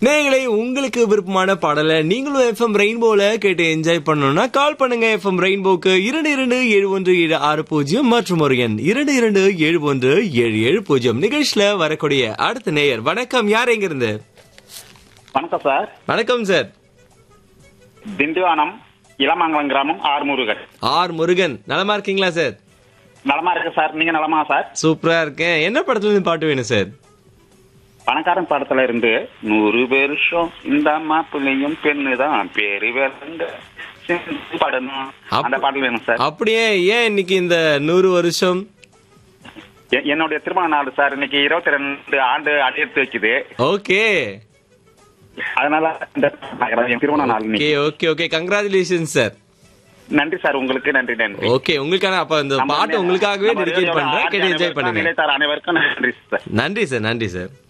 நேயர்களே உங்களுக்கு விருப்பமான பாடலை நீங்களும் எஃப்எம் ரெயின்போல கேட்டு என்ஜாய் பண்ணணும்னா கால் பண்ணுங்க எஃப்எம் ரெயின்போக்கு இரண்டு இரண்டு ஏழு ஒன்று ஏழு ஆறு பூஜ்ஜியம் மற்றும் ஒரு எண் இரண்டு இரண்டு ஏழு ஒன்று ஏழு ஏழு பூஜ்ஜியம் நிகழ்ச்சியில வரக்கூடிய அடுத்த நேயர் வணக்கம் யார் எங்க இருந்து வணக்கம் சார் வணக்கம் சார் திண்டிவனம் இளமங்கலம் கிராமம் ஆர் முருகன் ஆர் முருகன் நலமா இருக்கீங்களா சார் நலமா இருக்கு சார் நீங்க நலமா சார் சூப்பரா இருக்கேன் என்ன படத்துல இருந்து பாட்டு வேணும் சார் பணக்காரன் படத்துல இருந்து நூறு வருஷம் இந்த மாப்பிள்ளையும் பெண்ணு தான் பேரு வேலைங்க சிந்து படணும் அப்ப- அந்த பாடல் வேணும் சார் அப்படியே ஏன் இன்னைக்கு இந்த நூறு வருஷம் எ- என்னுடைய திருமண நாள் சார் இன்னைக்கு இருபத்தி ரெண்டு ஆண்டு அடியெடுத்து வைக்குது ஓகே அதனால இந்த என் திருமண நாள் ஓகே இன்னைக்கு ஓகே ஓகே கங்க்ராச்சுலேஷன் சார் நன்றி சார் உங்களுக்கு நன்றி நன்றி ஓகே உங்களுக்கான அப்ப இந்த நம்ம பாட்டு உங்களுக்காகவே நம்ம டெடிகேட் ரேடியோல பண்றேன் கேட்டு என்ஜாய் ஆர்ஜி பண்ணுங்க அனைவருக்கும் நன்றி சார் நன்றி சார் நன்றி சார்